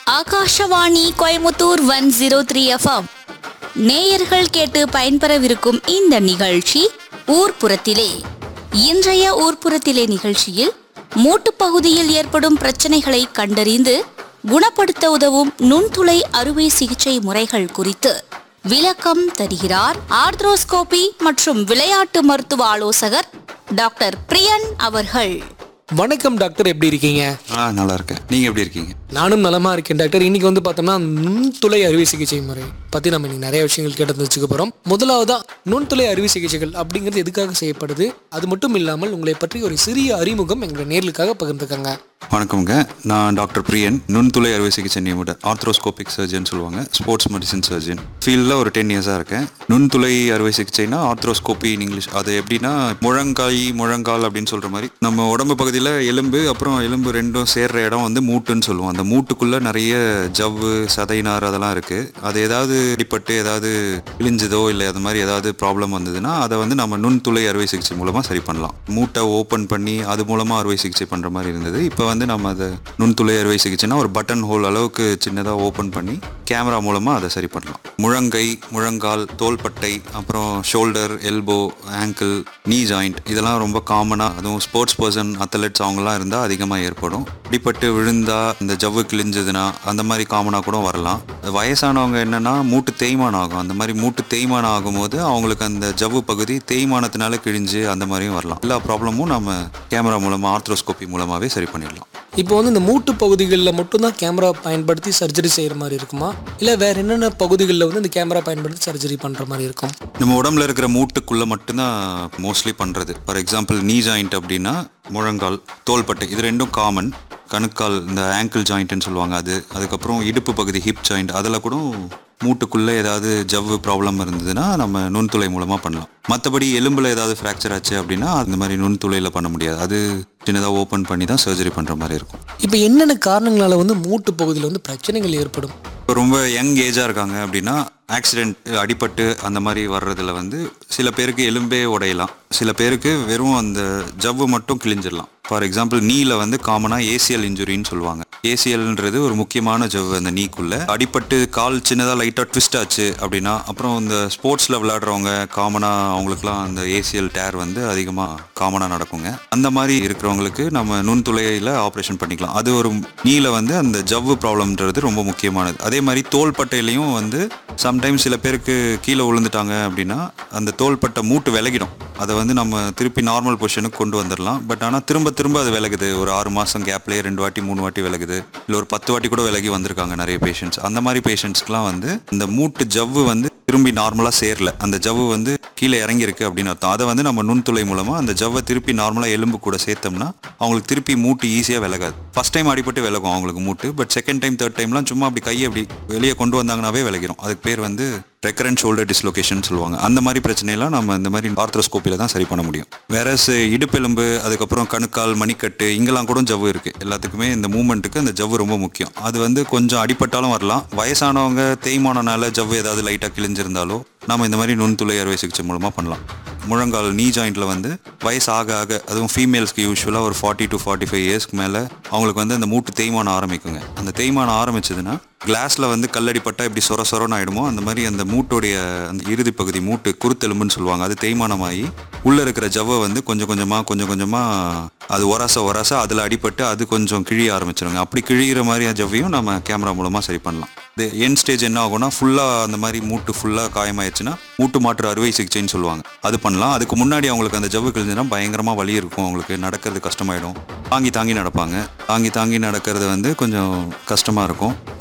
Akashvani Coimbatore one zero three FM நேயர்கள் கேட்டு பயன்பெறவிருக்கும் இந்த நிகழ்ச்சி ஊர்ப்புறத்திலே இன்றைய ஊர்ப்புறத்திலே நிகழ்ச்சியில் மூட்டுப் பகுதியில் ஏற்படும் பிரச்சனைகளை கண்டறிந்து குணப்படுத்த உதவும் நுண்துளை அறுவை சிகிச்சை முறைகள் குறித்து விளக்கம் தருகிறார் ஆர்த்ரோஸ்கோபி மற்றும் விளையாட்டு மருத்துவ ஆலோசகர் டாக்டர் பிரியன் அவர்கள் வணக்கம் டாக்டர் எப்படி இருக்கீங்க ஆ நல்லா இருக்கேன் நீங்கள் எப்படி இருக்கீங்க நானும் நலமா இருக்கேன் டாக்டர் இன்னைக்கு வந்து பார்த்தோம்னா நுண்துளை அறுவை சிகிச்சை முறை பத்தி நம்ம இன்னைக்கு நிறைய விஷயங்கள் கேட்டு தெரிஞ்சுக்க போறோம் முதலாவதா நுண்துளை அறுவை சிகிச்சைகள் அப்படிங்கிறது எதுக்காக செய்யப்படுது அது மட்டும் இல்லாமல் உங்களை பற்றி ஒரு சிறிய அறிமுகம் எங்களை நேர்களுக்காக பகிர்ந்துக்கங்க வணக்கம்ங்க நான் டாக்டர் பிரியன் நுண்துளை அறுவை சிகிச்சை நியமிட ஆர்த்ரோஸ்கோபிக் சர்ஜன் சொல்லுவாங்க ஸ்போர்ட்ஸ் மெடிசன் சர்ஜன் ஃபீல்டில் ஒரு டென் இயர்ஸாக இருக்கேன் நுண்துளை அறுவை சிகிச்சைனா ஆர்த்ரோஸ்கோபி இன் இங்கிலீஷ் அது எப்படின்னா முழங்காய் முழங்கால் அப்படின்னு சொல்கிற மாதிரி நம்ம உடம்பு பகுதியில் எலும்பு அப்புறம் எலும்பு ரெண்டும் சேர்ற இடம் வந்து மூட்டுன்னு சொல்லுவோம் அந்த மூட்டுக்குள்ளே நிறைய ஜவ்வு சதைநார் அதெல்லாம் இருக்குது அது ஏதாவது அடிப்பட்டு ஏதாவது கிழிஞ்சதோ இல்லை அது மாதிரி ஏதாவது ப்ராப்ளம் வந்ததுன்னா அதை வந்து நம்ம நுண்துளை அறுவை சிகிச்சை மூலமாக சரி பண்ணலாம் மூட்டை ஓப்பன் பண்ணி அது மூலமாக அறுவை சிகிச்சை பண்ணுற மாதிரி இருந்தது இப்போ வந்து நம்ம அதை நுண்துளை அறுவை சிகிச்சைனா ஒரு பட்டன் ஹோல் அளவுக்கு சின்னதாக ஓப்பன் பண்ணி கேமரா மூலமாக அதை சரி பண்ணலாம் முழங்கை முழங்கால் தோள்பட்டை அப்புறம் shoulder elbow ankle knee joint இதெல்லாம் ரொம்ப காமனாக அதுவும் ஸ்போர்ட்ஸ் பர்சன் அத்லெட்ஸ் அவங்கலாம் இருந்தால் அதிகமாக ஏற்படும் அடிபட்டு விழுந்தா இந்த ஜவ்வு கிழிஞ்சதுன்னா அந்த மாதிரி காமனாக கூட வரலாம் வயசானவங்க என்னன்னா மூட்டு தேய்மானம் ஆகும் அந்த மாதிரி மூட்டு தேய்மானம் ஆகும்போது அவங்களுக்கு அந்த ஜவ்வு பகுதி தேய்மானத்தினால கிழிஞ்சு அந்த மாதிரியும் வரலாம் எல்லா ப்ராப்ளமும் நம்ம கேமரா மூலமாக ஆர்த்ரோஸ்கோபி மூலமாகவே சரி பண்ணிடலாம் இப்போ வந்து இந்த மூட்டு பகுதிகளில் மட்டும்தான் கேமரா பயன்படுத்தி சர்ஜரி செய்கிற மாதிரி இருக்குமா இல்லை வேற என்னென்ன பகுதிகளில் வந்து இந்த கேமரா பயன்படுத்தி சர்ஜரி பண்ணுற மாதிரி இருக்கும் நம்ம உடம்புல இருக்கிற மூட்டுக்குள்ள மட்டும்தான் மோஸ்ட்லி பண்றது ஃபார் எக்ஸாம்பிள் நீ ஜாயிண்ட் அப்படின்னா முழங்கால் தோள்பட்டை இது ரெண்டும் காமன் கணுக்கால் இந்த ஆங்கிள் ஜாயிண்ட்னு சொல்லுவாங்க அது அதுக்கப்புறம் இடுப்பு பகுதி ஹிப் ஜாயிண்ட் அதில் கூட மூட்டுக்குள்ளே ஏதாவது ஜவ்வு ப்ராப்ளம் இருந்ததுன்னா நம்ம நுண்துளை மூலமாக பண்ணலாம் மற்றபடி எலும்பில் ஏதாவது ஃப்ராக்சர் ஆச்சு அப்படின்னா அந்த மாதிரி நுண்துளையில் பண்ண முடியாது அது சின்னதாக ஓப்பன் பண்ணி தான் சர்ஜரி பண்ணுற மாதிரி இருக்கும் இப்போ என்னென்ன காரணங்களால வந்து மூட்டு பகுதியில் வந்து பிரச்சனைகள் ஏற்படும் இப்போ ரொம்ப யங் ஏஜாக இருக்காங்க அப்படின்னா ஆக்சிடென்ட் அடிபட்டு அந்த மாதிரி வர்றதுல வந்து சில பேருக்கு எலும்பே உடையலாம் சில பேருக்கு வெறும் அந்த ஜவ்வு மட்டும் கிழிஞ்சிடலாம் ஃபார் எக்ஸாம்பிள் நீல வந்து காமனாக ஏசிஎல் இன்ஜுரின்னு சொல்லுவாங்க ஏசிஎல்ன்றது ஒரு முக்கியமான ஜவ்வு அந்த நீக்குள்ள அடிபட்டு கால் சின்னதாக லைட்டாக ட்விஸ்ட் ஆச்சு அப்படின்னா அப்புறம் இந்த ஸ்போர்ட்ஸில் விளையாடுறவங்க காமனாக அவங்களுக்குலாம் அந்த ஏசிஎல் டேர் வந்து அதிகமாக காமனாக நடக்குங்க அந்த மாதிரி இருக்கிறவங்களுக்கு நம்ம நுண்துளையில் ஆப்ரேஷன் பண்ணிக்கலாம் அது ஒரு நீல வந்து அந்த ஜவ்வு ப்ராப்ளம்ன்றது ரொம்ப முக்கியமானது அதே மாதிரி தோள்பட்டையிலையும் வந்து சம்டைம்ஸ் சில பேருக்கு கீழே விழுந்துட்டாங்க அப்படின்னா அந்த தோள்பட்டை மூட்டு விலகிடும் அதை வந்து நம்ம திருப்பி நார்மல் பொசிஷனுக்கு கொண்டு வந்துடலாம் பட் ஆனால் திரும்ப திரும்ப அது விலகுது ஒரு ஆறு மாதம் கேப்லேயே ரெண்டு வாட்டி மூணு வாட்டி விலகுது இல்லை ஒரு பத்து வாட்டி கூட விலகி வந்திருக்காங்க நிறைய பேஷண்ட்ஸ் அந்த மாதிரி பேஷண்ட்ஸ்க்குலாம் வந்து இந்த மூட்டு ஜவ்வு வந்து திரும்பி நார்மலாக சேரல அந்த ஜவ்வு வந்து கீழே இறங்கியிருக்கு அப்படின்னு அர்த்தம் அதை வந்து நம்ம நுண்துளை மூலமாக அந்த ஜவ்வை திருப்பி நார்மலாக எலும்பு கூட சேர்த்தோம்னா அவங்களுக்கு திருப்பி மூட்டு ஈஸியாக விலகாது ஃபர்ஸ்ட் டைம் அடிபட்டு விலகும் அவங்களுக்கு மூட்டு பட் செகண்ட் டைம் தேர்ட் டைம்லாம் சும்மா அப்படி கையை அப்படி வெளியே கொண்டு வந்தாங்கனாவே விலகிடும் அதுக்கு பேர் வந்து ரெக்கரண்ட் ஷோல்டர் டிஸ்லொகேஷன் சொல்லுவாங்க அந்த மாதிரி பிரச்சனையெல்லாம் நம்ம இந்த மாதிரி ஆர்த்ரோஸ்கோப்பியில் தான் சரி பண்ண முடியும் வேற இடுப்பெலும்பு அதுக்கப்புறம் கணுக்கால் மணிக்கட்டு இங்கெல்லாம் கூட ஜவ்வு இருக்கு எல்லாத்துக்குமே இந்த மூமெண்ட்டுக்கு அந்த ஜவ்வு ரொம்ப முக்கியம் அது வந்து கொஞ்சம் அடிபட்டாலும் வரலாம் வயசானவங்க தேய்மானனால ஜவ்வு ஏதாவது லைட்டாக கிழிஞ்சிருந்தாலோ நம்ம இந்த மாதிரி நுண்துளை அறுவை சிகிச்சை மூலமாக பண்ணலாம் முழங்கால் நீ ஜாயிண்ட்ல வந்து வயசு ஆக ஆக அதுவும் ஃபீமேல்ஸ்க்கு யூஸ்வலாக ஒரு ஃபார்ட்டி டு ஃபார்ட்டி ஃபைவ் இயர்ஸ்க்கு மேலே அவங்களுக்கு வந்து அந்த மூட்டு தேய்மானம் ஆரம்பிக்குங்க அந்த தேய்மானம் ஆரம்பிச்சதுன்னா கிளாஸ்ல வந்து கல்லடி பட்டா இப்படி சொர சொரன்னு ஆயிடுமோ அந்த மாதிரி அந்த மூட்டுடைய அந்த இறுதி பகுதி மூட்டு குருத்தெலும்புன்னு சொல்லுவாங்க அது தேய்மானமாகி உள்ள இருக்கிற ஜவ்வை வந்து கொஞ்சம் கொஞ்சமா கொஞ்சம் கொஞ்சமா அது ஒராச ஒராச அதுல அடிபட்டு அது கொஞ்சம் கிழிய ஆரம்பிச்சிருங்க அப்படி கிழியிற மாதிரி ஜவ்வையும் நம்ம கேமரா மூலமா சரி பண்ணலாம் இது என் ஸ்டேஜ் என்ன ஆகும்னா ஃபுல்லாக அந்த மாதிரி மூட்டு ஃபுல்லாக காயமாயிடுச்சுன்னா மூட்டு மாற்று அறுவை சிகிச்சைன்னு சொல்லுவாங்க அது பண்ணலாம் அதுக்கு முன்னாடி அவங்களுக்கு அந்த ஜவ்வு கிழிஞ்சுன்னா பயங்கரமாக வலி இருக்கும் அவங்களுக்கு நடக்கிறது கஷ்டமாயிடும் தாங்கி தாங்கி நடப்பாங்க தாங்கி தாங்கி நடக்கிறது வந்து கொஞ்சம் கஷ்டமாக இருக்கும்